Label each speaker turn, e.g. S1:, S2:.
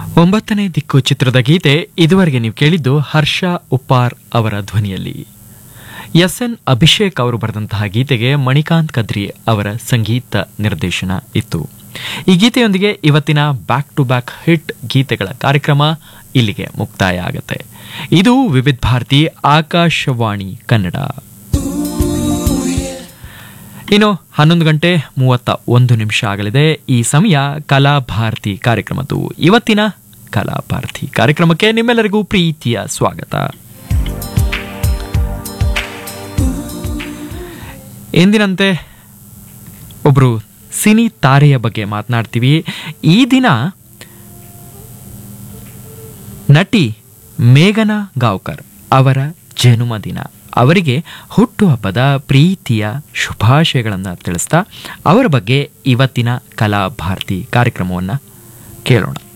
S1: ಒಂಬತ್ತನೇ ದಿಕ್ಕು ಚಿತ್ರದ ಗೀತೆ ಇದುವರೆಗೆ ನೀವು ಕೇಳಿದ್ದು ಹರ್ಷ ಉಪ್ಪಾರ್ ಅವರ ಧ್ವನಿಯಲ್ಲಿ ಎಸ್ ಎನ್ ಅಭಿಷೇಕ್ ಅವರು ಬರೆದಂತಹ ಗೀತೆಗೆ ಮಣಿಕಾಂತ್ ಕದ್ರಿ ಅವರ ಸಂಗೀತ ನಿರ್ದೇಶನ ಇತ್ತು ಈ ಗೀತೆಯೊಂದಿಗೆ ಇವತ್ತಿನ ಬ್ಯಾಕ್ ಟು ಬ್ಯಾಕ್ ಹಿಟ್ ಗೀತೆಗಳ ಕಾರ್ಯಕ್ರಮ ಇಲ್ಲಿಗೆ ಮುಕ್ತಾಯ ಆಗುತ್ತೆ ಇದು ವಿವಿಧ ಭಾರತಿ ಆಕಾಶವಾಣಿ ಕನ್ನಡ ಇನ್ನು ಹನ್ನೊಂದು ಗಂಟೆ ಮೂವತ್ತ ಒಂದು ನಿಮಿಷ ಆಗಲಿದೆ ಈ ಸಮಯ ಕಲಾ ಭಾರತಿ ಕಾರ್ಯಕ್ರಮದ್ದು ಇವತ್ತಿನ ಕಲಾ ಭಾರತಿ ಕಾರ್ಯಕ್ರಮಕ್ಕೆ ನಿಮ್ಮೆಲ್ಲರಿಗೂ ಪ್ರೀತಿಯ ಸ್ವಾಗತ ಎಂದಿನಂತೆ ಒಬ್ರು ಸಿನಿ ತಾರೆಯ ಬಗ್ಗೆ ಮಾತನಾಡ್ತೀವಿ ಈ ದಿನ ನಟಿ ಮೇಘನಾ ಗಾವ್ಕರ್ ಅವರ ಜನ್ಮದಿನ ಅವರಿಗೆ ಹುಟ್ಟುಹಬ್ಬದ ಪ್ರೀತಿಯ ಶುಭಾಶಯಗಳನ್ನು ತಿಳಿಸ್ತಾ ಅವರ ಬಗ್ಗೆ ಇವತ್ತಿನ ಕಲಾ ಭಾರತಿ ಕಾರ್ಯಕ್ರಮವನ್ನು ಕೇಳೋಣ